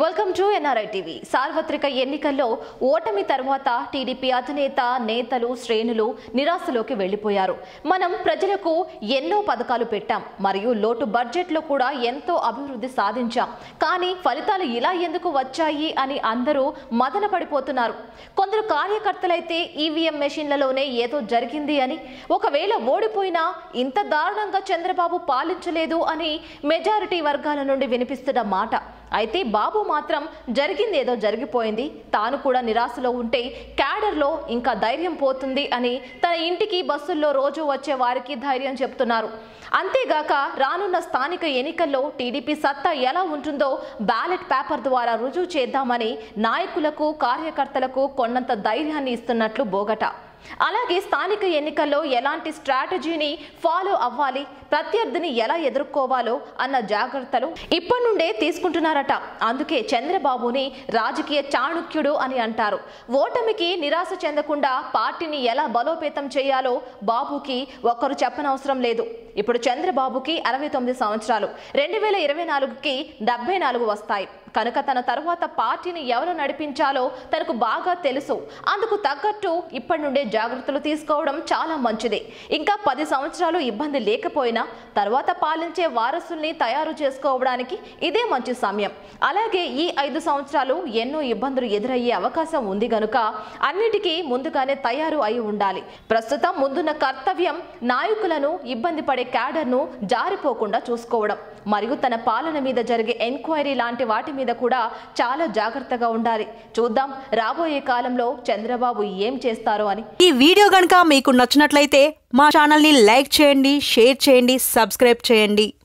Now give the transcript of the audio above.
welcome to NRI TV సార్వత్రిక ఎన్నికల్లో ఓటమి తర్వాత టీడీపీ అధినేత నేతలు శ్రేణులు నిరాశలోకి వెళ్లిపోయారు మనం ప్రజలకు ఎన్నో పథకాలు పెట్టాం మరియు లోటు బడ్జెట్లో కూడా ఎంతో అభివృద్ధి సాధించాం కానీ ఫలితాలు ఇలా ఎందుకు వచ్చాయి అని అందరూ మదన పడిపోతున్నారు కొందరు కార్యకర్తలైతే ఈవీఎం మెషిన్లలోనే ఏదో జరిగింది అని ఒకవేళ ఓడిపోయినా ఇంత దారుణంగా చంద్రబాబు పాలించలేదు అని మెజారిటీ వర్గాల నుండి వినిపిస్తున్న మాట అయితే బాబు మాత్రం జరిగింది ఏదో జరిగిపోయింది తాను కూడా నిరాశలో ఉంటే క్యాడర్లో ఇంకా ధైర్యం పోతుంది అని తన ఇంటికి బస్సుల్లో రోజు వచ్చే వారికి ధైర్యం చెప్తున్నారు అంతేగాక రానున్న స్థానిక ఎన్నికల్లో టీడీపీ సత్తా ఎలా ఉంటుందో బ్యాలెట్ పేపర్ ద్వారా రుజువు చేద్దామని నాయకులకు కార్యకర్తలకు కొన్నంత ధైర్యాన్ని ఇస్తున్నట్లు బోగట అలాగే స్థానిక ఎన్నికల్లో ఎలాంటి స్ట్రాటజీని ఫాలో అవ్వాలి ప్రత్యర్థిని ఎలా ఎదుర్కోవాలో అన్న జాగ్రత్తలు ఇప్పటి నుండే తీసుకుంటున్నారట అందుకే చంద్రబాబుని రాజకీయ చాణుక్యుడు అని అంటారు ఓటమికి నిరాశ చెందకుండా పార్టీని ఎలా బలోపేతం చేయాలో బాబుకి ఒకరు చెప్పనవసరం లేదు ఇప్పుడు చంద్రబాబుకి అరవై తొమ్మిది సంవత్సరాలు రెండు వేల ఇరవై నాలుగుకి డెబ్బై నాలుగు వస్తాయి కనుక తన తరువాత పార్టీని ఎవరు నడిపించాలో తనకు బాగా తెలుసు అందుకు తగ్గట్టు ఇప్పటి నుండే జాగ్రత్తలు తీసుకోవడం చాలా మంచిది ఇంకా పది సంవత్సరాలు ఇబ్బంది లేకపోయినా తర్వాత పాలించే వారసుల్ని తయారు చేసుకోవడానికి ఇదే మంచి సమయం అలాగే ఈ ఐదు సంవత్సరాలు ఎన్నో ఇబ్బందులు ఎదురయ్యే అవకాశం ఉంది గనుక అన్నిటికీ ముందుగానే తయారు అయి ఉండాలి ప్రస్తుతం ముందున్న కర్తవ్యం నాయకులను ఇబ్బంది పడే క్యాడర్ను జారిపోకుండా చూసుకోవడం మరియు తన పాలన మీద జరిగే ఎంక్వైరీ లాంటి వాటి మీద కూడా చాలా జాగ్రత్తగా ఉండాలి చూద్దాం రాబోయే కాలంలో చంద్రబాబు ఏం చేస్తారో అని ఈ వీడియో గనక మీకు నచ్చినట్లయితే మా ఛానల్ని లైక్ చేయండి షేర్ చేయండి సబ్స్క్రైబ్ చేయండి